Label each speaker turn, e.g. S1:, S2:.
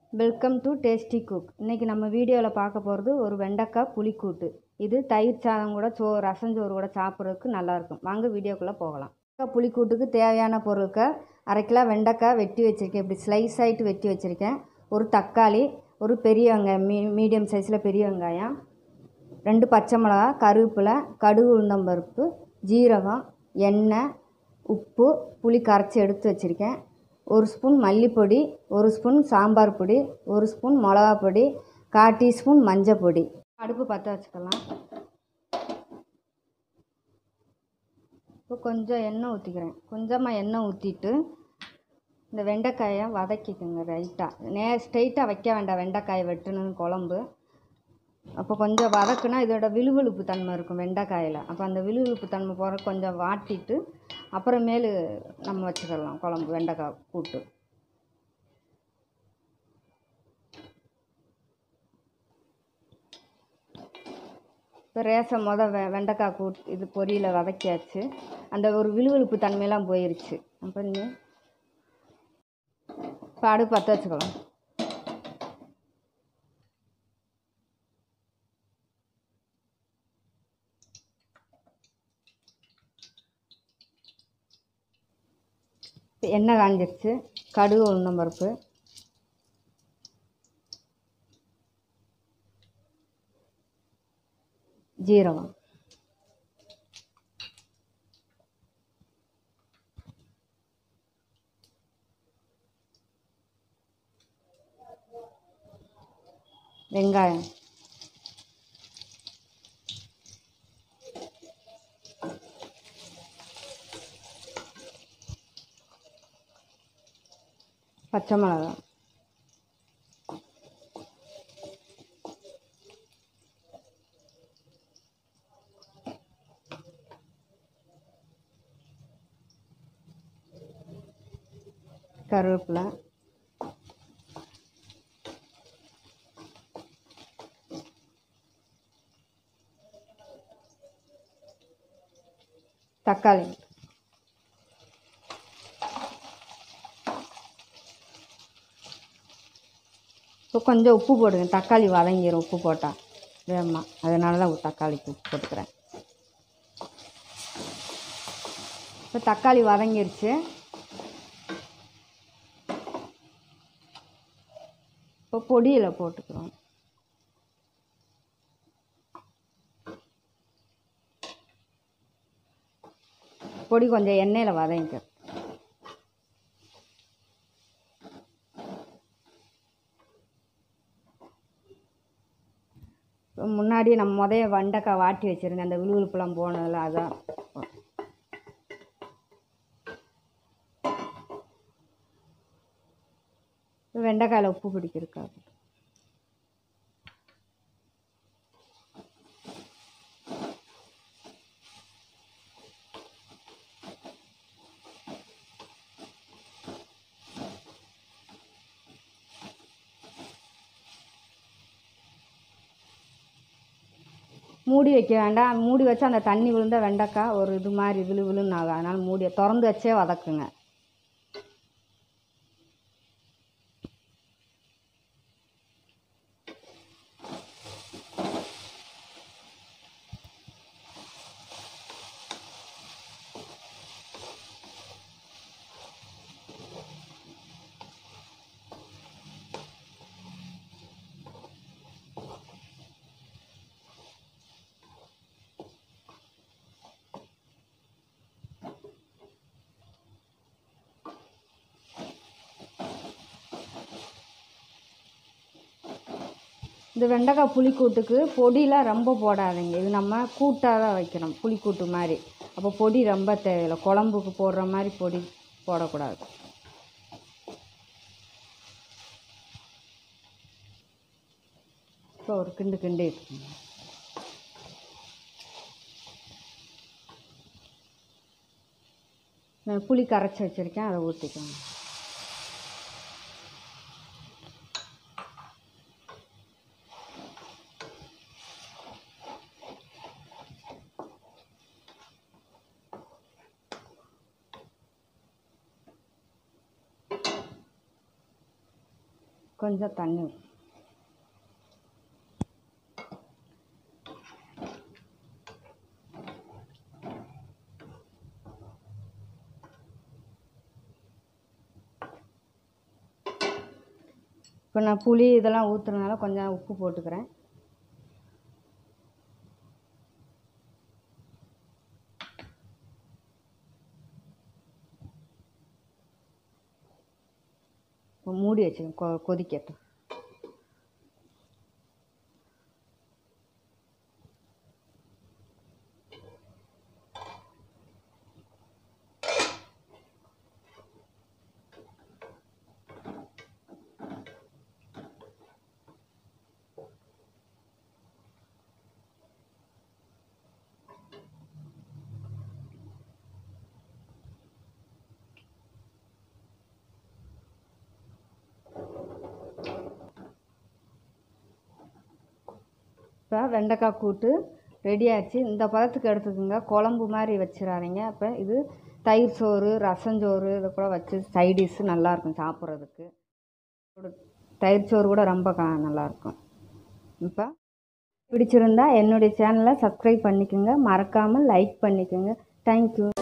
S1: welcome to tasty cook இன்றைக்கி நம்ம வீடியோவில் பார்க்க போகிறது ஒரு வெண்டைக்காய் புளிக்கூட்டு இது தயிர் சாதம் கூட சோ ரசஞ்சோறு கூட சாப்பிட்றதுக்கு நல்லாயிருக்கும் வாங்க வீடியோக்குள்ளே போகலாம் வெண்டைக்காய் புளிக்கூட்டுக்கு தேவையான பொருட்கள் அரை கிலோ வெண்டைக்காய் வெட்டி வச்சுருக்கேன் இப்படி ஸ்லைஸ் ஆகிட்டு வெட்டி வச்சுருக்கேன் ஒரு தக்காளி ஒரு பெரிய வெங்காயம் மீ மீடியம் சைஸில் பெரிய வெங்காயம் ரெண்டு பச்சை மிளகா கருவேப்பிலை கடுகு உளுந்தம்பருப்பு ஜீரகம் எண்ணெய் உப்பு புளி கரைச்சி எடுத்து வச்சுருக்கேன் ஒரு ஸ்பூன் மல்லிப்பொடி ஒரு ஸ்பூன் சாம்பார் பொடி ஒரு ஸ்பூன் மிளகா பொடி கால் டீஸ்பூன் மஞ்சள் பொடி அடுப்பு பற்ற வச்சுக்கலாம் இப்போ கொஞ்சம் எண்ணெய் ஊற்றிக்கிறேன் கொஞ்சமாக எண்ணெய் ஊற்றிட்டு இந்த வெண்டைக்காயை வதக்கிக்கோங்க ரைட்டாக நே ஸ்ட்ரைட்டாக வைக்க வேண்டாம் வெண்டைக்காயை வெட்டணும்னு குழம்பு அப்போ கொஞ்சம் வதக்குனா இதோட விழுவிழுப்பு தன்மை இருக்கும் வெண்டைக்காயில் அப்போ அந்த விழுவிழுப்பு தன்மை போகிற கொஞ்சம் வாட்டிட்டு அப்புறமேலு நம்ம வச்சுக்கலாம் குழம்பு வெண்டைக்காய் கூட்டு இப்போ ரேசம் மொத வெ வெண்டைக்காய் கூட்டு இது பொரியில் வதக்கியாச்சு அந்த ஒரு விழுவிழுப்பு தன்மையெல்லாம் போயிருச்சு அப்போ நீ இப்போ அடுப்பு பற்ற வச்சுக்கலாம் எண்ணெய் காஞ்சிருச்சு கடுகு உளுந்தம் பருப்பு ஜீரகம் வெங்காயம் பச்சை மிளகா கருவேப்பிலை தக்காளி இப்போ கொஞ்சம் உப்பு போடுங்க தக்காளி வதங்கிடும் உப்பு போட்டால் வேமா அதனால தான் தக்காளிக்கு உப்பு போட்டுக்கிறேன் இப்போ தக்காளி வதங்கிருச்சு இப்போ பொடியில் போட்டுக்கிறோம் பொடி கொஞ்சம் எண்ணெயில் வதங்கிக்க முன்னாடி நம்ம முதைய வெண்டைக்காய் வாட்டி வச்சுருங்க அந்த விழுவிழுப்புலாம் போனதில் அதான் வெண்டைக்காயில் உப்பு பிடிக்கிருக்காது மூடி வைக்க வேண்டாம் மூடி வச்சா அந்த தண்ணி விழுந்தால் வெண்டைக்காய் ஒரு இது மாதிரி விழு விழுன்னு ஆகும் அதனால் மூடி திறந்து வச்சே வதக்குங்க இந்த வெண்டைக்காய் புளிக்கூட்டுக்கு பொடியெலாம் ரொம்ப போடாதீங்க இது நம்ம கூட்டாக தான் வைக்கிறோம் புளிக்கூட்டு மாதிரி அப்போ பொடி ரொம்ப தேவையில்லை குழம்புக்கு போடுற மாதிரி பொடி போடக்கூடாது இப்போ ஒரு கிண்டு கிண்டி இருக்குங்க நான் புளி கரைச்சி வச்சுருக்கேன் அதை ஊற்றிக்கோங்க கொஞ்சம் தண்ணி இப்போ நான் புளி இதெல்லாம் ஊற்றுறதுனால கொஞ்சம் உப்பு போட்டுக்கிறேன் இப்போ மூடி வச்சுக்கோங்க கொ கொதிக்கட்டும் இப்போ வெண்டைக்காய் கூட்டு ரெடி ஆச்சு இந்த பதத்துக்கு எடுத்துக்கோங்க குழம்பு மாதிரி வச்சிடாதீங்க இப்போ இது தயிர் சோறு ரசஞ்சோறு இது கூட வச்சு சைடிஷ் நல்லாயிருக்கும் சாப்பிட்றதுக்கு தயிர் சோறு கூட ரொம்ப கா நல்லாயிருக்கும் இப்போ பிடிச்சிருந்தா என்னுடைய சேனலை சப்ஸ்கிரைப் பண்ணிக்கோங்க மறக்காமல் லைக் பண்ணிக்கோங்க தேங்க்யூ